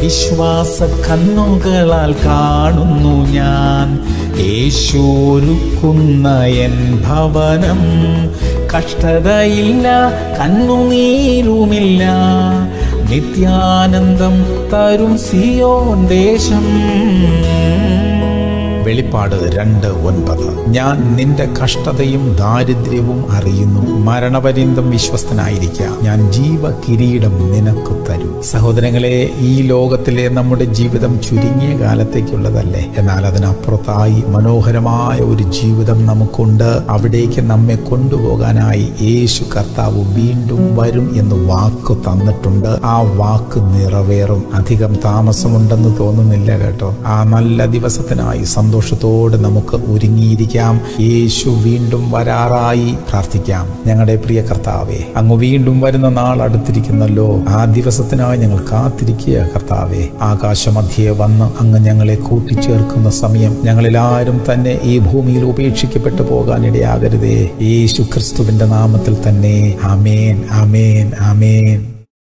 വിശ്വാസ കണ്ണുകളാൽ കാണുന്നു ഞാൻ യേശോരുക്കുന്ന എൻ ഭവനം കഷ്ടതയില്ല കണ്ണുനീരുമില്ല നിത്യാനന്ദം തരും സിയോൻ ദേശം വെളിപ്പാട് രണ്ട് ഒൻപത് ഞാൻ നിന്റെ കഷ്ടതയും ദാരിദ്ര്യവും അറിയുന്നു മരണപര്യന്തം വിശ്വസ്തനായിരിക്കുക ഞാൻ ജീവ കിരീടം നിനക്ക് തരും സഹോദരങ്ങളെ ഈ ലോകത്തിലെ നമ്മുടെ ജീവിതം ചുരുങ്ങിയ കാലത്തേക്കുള്ളതല്ലേ എന്നാൽ അതിനപ്പുറത്തായി മനോഹരമായ ഒരു ജീവിതം നമുക്കുണ്ട് അവിടേക്ക് നമ്മെ കൊണ്ടുപോകാനായി യേശു കർത്താവ് വീണ്ടും വരും എന്ന് വാക്ക് തന്നിട്ടുണ്ട് ആ വാക്ക് നിറവേറും അധികം താമസമുണ്ടെന്ന് തോന്നുന്നില്ല കേട്ടോ ആ നല്ല ദിവസത്തിനായി സന്തോഷത്തോടെ നമുക്ക് ഒരുങ്ങിയിരിക്കാം യേശു വീണ്ടും വരാറായി പ്രാർത്ഥിക്കാം ഞങ്ങളുടെ പ്രിയ കർത്താവെ അങ്ങ് വീണ്ടും വരുന്ന നാൾ അടുത്തിരിക്കുന്നല്ലോ ആ ദിവസത്തിനായി ഞങ്ങൾ കാത്തിരിക്കുക കർത്താവെ ആകാശമധ്യേ വന്ന് അങ്ങ് ഞങ്ങളെ കൂട്ടിച്ചേർക്കുന്ന സമയം ഞങ്ങളിലാരും തന്നെ ഈ ഭൂമിയിൽ ഉപേക്ഷിക്കപ്പെട്ടു പോകാനിടയാകരുതേ യേശു ക്രിസ്തുവിന്റെ നാമത്തിൽ തന്നെ ആമേൻ ആമേൻ ആമേൻ